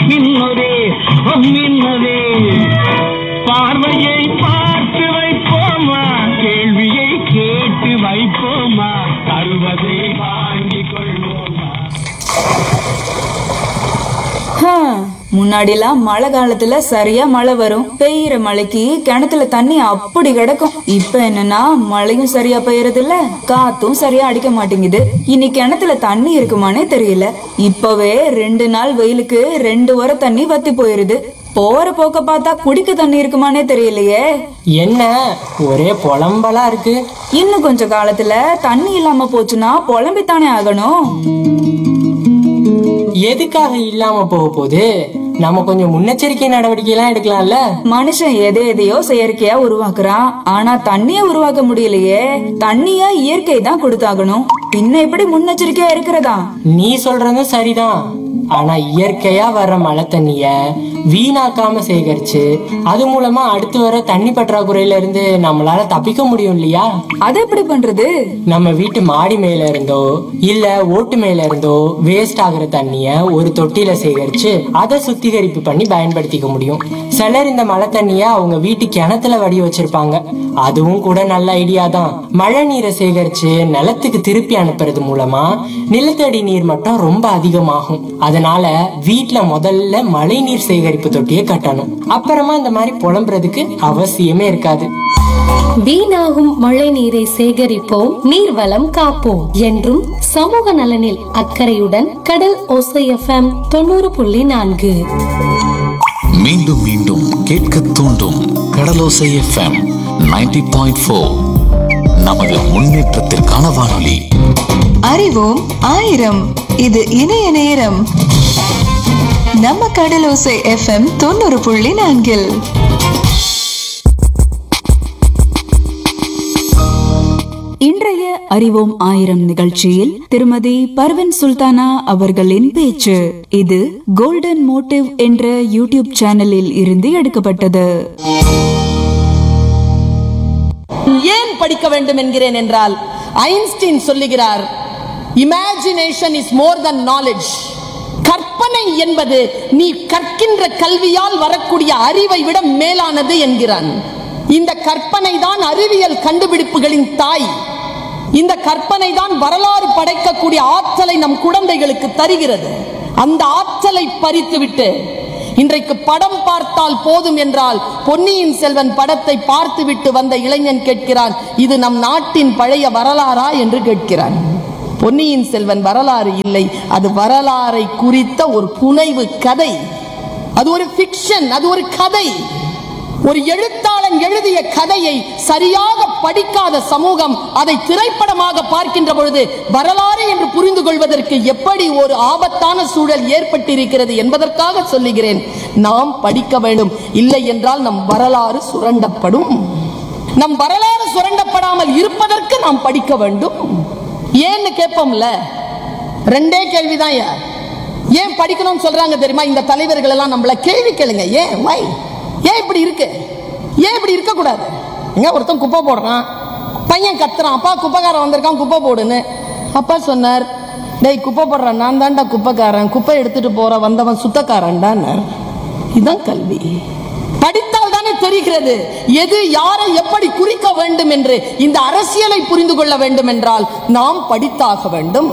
மின்னதே மின்னதே பார்வையை பார்த்து வைப்போமா கேள்வியை கேட்டு வைப்போமா தருவதை வாங்கிக் கொள்வோமா ஹம், முன்னாடிலாம் மழை காலத்துல சரியா மழை வரும் பெய்யற மழைக்கு கிணத்துல தண்ணி அப்படி கிடக்கும் இப்ப என்னன்னா மழையும் சரியா பெய்யறது இல்ல காத்தும் சரியா அடிக்க மாட்டேங்குது இனி கிணத்துல தண்ணி இருக்குமானே தெரியல இப்பவே ரெண்டு நாள் வெயிலுக்கு ரெண்டு வர தண்ணி வத்தி போயிருது போற போக்க பார்த்தா குடிக்க தண்ணி இருக்குமானே தெரியலையே என்ன ஒரே புலம்பலா இருக்கு இன்னும் கொஞ்ச காலத்துல தண்ணி இல்லாம போச்சுன்னா புலம்பித்தானே ஆகணும் எதுக்காக இல்லாம போக போகுது நம்ம கொஞ்சம் முன்னெச்சரிக்கை நடவடிக்கை எல்லாம் எடுக்கலாம்ல மனுஷன் எதை எதையோ செயற்கையா உருவாக்குறான் ஆனா தண்ணிய உருவாக்க முடியலையே தண்ணிய இயற்கை தான் கொடுத்தாகணும் பின்ன எப்படி முன்னெச்சரிக்கையா இருக்கிறதா நீ சொல்றதும் சரிதான் ஆனா இயற்கையா வர்ற மழை தண்ணிய வீணாக்காம சேகரிச்சு அது மூலமா அடுத்து வர தண்ணி பற்றாக்குறையில இருந்து நம்மளால தப்பிக்க முடியும் இல்லையா அது எப்படி பண்றது நம்ம வீட்டு மாடி மேல இருந்தோ இல்ல ஓட்டு மேல இருந்தோ வேஸ்ட் ஆகுற தண்ணிய ஒரு தொட்டியில சேகரிச்சு அதை சுத்திகரிப்பு பண்ணி பயன்படுத்திக்க முடியும் சிலர் இந்த மழை தண்ணிய அவங்க வீட்டு கிணத்துல வடி வச்சிருப்பாங்க அதுவும் கூட நல்ல ஐடியா தான் மழை நீரை சேகரிச்சு நிலத்துக்கு திருப்பி அனுப்புறது மூலமா நிலத்தடி நீர் மட்டம் ரொம்ப அதிகமாகும் அதனால வீட்ல முதல்ல மழை நீர் சேகரிப்பு தொட்டியை கட்டணும் அப்புறமா இந்த மாதிரி புலம்புறதுக்கு அவசியமே இருக்காது வீணாகும் மழை நீரை சேகரிப்போம் நீர்வளம் காப்போம் என்றும் சமூக நலனில் அக்கறையுடன் கடல் ஓசை எஃப்எம் தொண்ணூறு புள்ளி நான்கு மீண்டும் மீண்டும் கேட்க தூண்டும் கடலோசை எஃப்எம் 90.4 பாயிண்ட் ஃபோர் நமது முன்னேற்றத்திற்கான வானொலி அறிவோம் ஆயிரம் இது இணைய நேரம் நம்ம கடலோசை எஃப்எம் தொண்ணூறு புள்ளி நான்கில் இன்றைய அறிவோம் ஆயிரம் நிகழ்ச்சியில் திருமதி பர்வின் சுல்தானா அவர்களின் பேச்சு இது கோல்டன் மோட்டிவ் என்ற யூடியூப் சேனலில் இருந்து எடுக்கப்பட்டது ஏன் படிக்க வேண்டும் என்கிறேன் என்றால் ஐன்ஸ்டீன் சொல்லுகிறார் imagination is more than knowledge கற்பனை என்பது நீ கற்கின்ற கல்வியால் வரக்கூடிய அறிவை விட மேலானது என்கிறான் இந்த கற்பனை தான் அறிவியல் கண்டுபிடிப்புகளின் தாய் இந்த கற்பனை தான் வரலாறு படைக்கக்கூடிய ஆற்றலை நம் குழந்தைகளுக்கு தருகிறது அந்த ஆற்றலை பறித்துவிட்டு இன்றைக்கு படம் பார்த்தால் போதும் என்றால் பொன்னியின் செல்வன் படத்தை பார்த்துவிட்டு வந்த இளைஞன் கேட்கிறான் இது நம் நாட்டின் பழைய வரலாறா என்று கேட்கிறான் பொன்னியின் செல்வன் வரலாறு இல்லை அது வரலாறை குறித்த ஒரு புனைவு கதை அது ஒரு ஃபிக்ஷன் அது ஒரு கதை ஒரு எழுத்தாளன் எழுதிய கதையை சரியாக படிக்காத சமூகம் அதை திரைப்படமாக பார்க்கின்ற பொழுது வரலாறு என்று புரிந்து கொள்வதற்கு எப்படி ஒரு ஆபத்தான சூழல் ஏற்பட்டிருக்கிறது என்பதற்காக சொல்லுகிறேன் நாம் படிக்க வேண்டும் இல்லை என்றால் நம் வரலாறு சுரண்டப்படும் நம் வரலாறு சுரண்டப்படாமல் இருப்பதற்கு நாம் படிக்க வேண்டும் ஏன்னு கேட்போம்ல ரெண்டே கேள்விதான் ஏன் ஏன் படிக்கணும்னு சொல்றாங்க தெரியுமா இந்த தலைவர்கள் எல்லாம் நம்மள கேள்வி கேளுங்க ஏன் வை ஏன் இப்படி இருக்கு ஏன் இப்படி இருக்க கூடாது எங்க ஒருத்தன் குப்பை போடுறான் பையன் கத்துறான் அப்பா குப்பைக்காரன் வந்திருக்கான் குப்பை போடுன்னு அப்பா சொன்னார் டேய் குப்பை போடுறான் நான் தான்டா குப்பைக்காரன் குப்பை எடுத்துட்டு போற வந்தவன் சுத்தக்காரன்டான்னு இதுதான் கல்வி படித்தால் தானே தெரிகிறது எது யாரை எப்படி குறிக்க வேண்டும் என்று இந்த அரசியலை புரிந்து கொள்ள வேண்டும் என்றால் நாம் படித்தாக வேண்டும்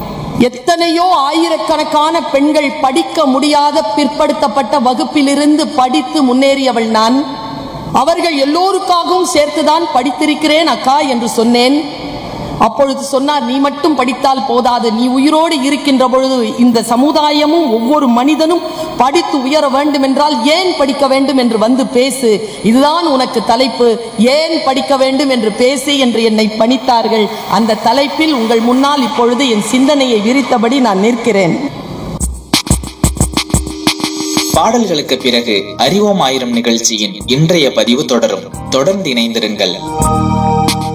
எத்தனையோ ஆயிரக்கணக்கான பெண்கள் படிக்க முடியாத பிற்படுத்தப்பட்ட வகுப்பிலிருந்து படித்து முன்னேறியவள் நான் அவர்கள் எல்லோருக்காகவும் சேர்த்துதான் படித்திருக்கிறேன் அக்கா என்று சொன்னேன் அப்பொழுது சொன்னார் நீ மட்டும் படித்தால் போதாது நீ உயிரோடு இருக்கின்ற பொழுது இந்த சமுதாயமும் ஒவ்வொரு மனிதனும் படித்து உயர வேண்டும் என்றால் ஏன் படிக்க வேண்டும் என்று வந்து பேசு இதுதான் உனக்கு தலைப்பு ஏன் படிக்க வேண்டும் என்று பேசு என்று என்னை பணித்தார்கள் அந்த தலைப்பில் உங்கள் முன்னால் இப்பொழுது என் சிந்தனையை விரித்தபடி நான் நிற்கிறேன் பாடல்களுக்கு பிறகு அறிவோம் ஆயிரம் நிகழ்ச்சியின் இன்றைய பதிவு தொடரும் தொடர்ந்து இணைந்திருங்கள்